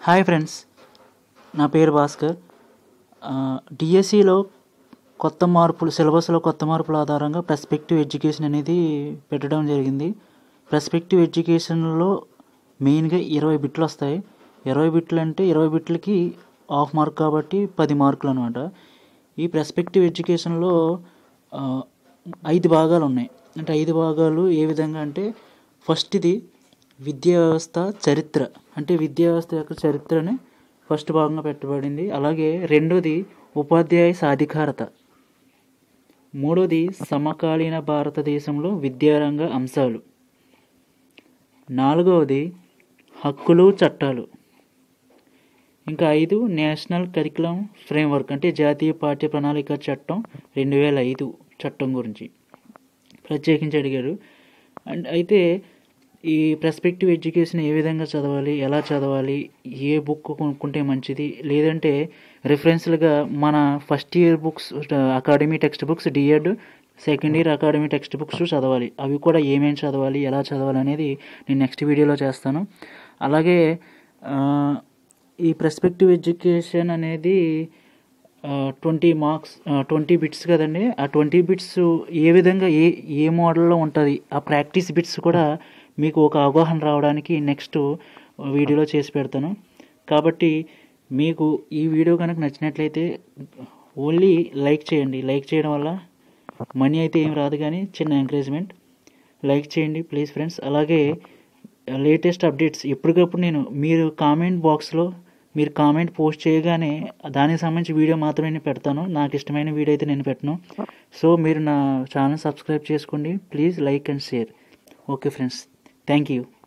hi friends నా పేరు భాస్కర్ డిఎస్సిలో కొత్త మార్పులు సిలబస్లో కొత్త మార్పుల ఆధారంగా పర్స్పెక్టివ్ ఎడ్యుకేషన్ అనేది పెట్టడం జరిగింది పర్స్పెక్టివ్ ఎడ్యుకేషన్లో మెయిన్గా ఇరవై బిట్లు వస్తాయి ఇరవై బిట్లు అంటే ఇరవై బిట్లకి హాఫ్ మార్క్ కాబట్టి పది మార్కులు అనమాట ఈ పర్స్పెక్టివ్ ఎడ్యుకేషన్లో ఆ, ఐదు భాగాలు ఉన్నాయి అంటే ఐదు భాగాలు ఏ విధంగా అంటే ఫస్ట్ది విద్యా వ్యవస్థ చరిత్ర అంటే విద్యా వ్యవస్థ యొక్క చరిత్రని ఫస్ట్ భాగంగా పెట్టబడింది అలాగే రెండోది ఉపాధ్యాయ సాధికారత మూడోది సమకాలీన భారతదేశంలో విద్యారంగ అంశాలు నాలుగవది హక్కులు చట్టాలు ఇంకా ఐదు నేషనల్ కరికులం ఫ్రేమ్వర్క్ అంటే జాతీయ పాఠ్య ప్రణాళిక చట్టం రెండు వేల ఐదు చట్టం గురించి ప్రత్యేకించి అడిగారు అండ్ అయితే ఈ పర్స్పెక్టివ్ ఎడ్యుకేషన్ ఏ విధంగా చదవాలి ఎలా చదవాలి ఏ బుక్ కొనుక్కుంటే మంచిది లేదంటే రిఫరెన్స్లుగా మన first year books academy text books D Ed second year academy text books చదవాలి అవి కూడా ఏమేమి చదవాలి ఎలా చదవాలి అనేది నేను నెక్స్ట్ వీడియోలో చేస్తాను అలాగే ఆ, ఈ పర్స్పెక్టివ్ ఎడ్యుకేషన్ అనేది ట్వంటీ మార్క్స్ ట్వంటీ బిట్స్ కదండి ఆ ట్వంటీ బిట్స్ ఏ విధంగా ఏ ఏ మోడల్లో ఉంటుంది ఆ ప్రాక్టీస్ బిట్స్ కూడా మీకు ఒక అవగాహన రావడానికి నెక్స్ట్ వీడియోలో చేసి పెడతాను కాబట్టి మీకు ఈ వీడియో కనుక నచ్చినట్లయితే ఓన్లీ లైక్ చేయండి లైక్ చేయడం వల్ల మనీ అయితే ఏం రాదు కానీ చిన్న ఎంకరేజ్మెంట్ లైక్ చేయండి ప్లీజ్ ఫ్రెండ్స్ అలాగే లేటెస్ట్ అప్డేట్స్ ఎప్పటికప్పుడు నేను మీరు కామెంట్ బాక్స్లో మీరు కామెంట్ పోస్ట్ చేయగానే దానికి సంబంధించి వీడియో మాత్రమే నేను పెడతాను నాకు ఇష్టమైన వీడియో అయితే నేను పెట్టను సో మీరు నా ఛానల్ సబ్స్క్రైబ్ చేసుకోండి please like and share okay friends thank you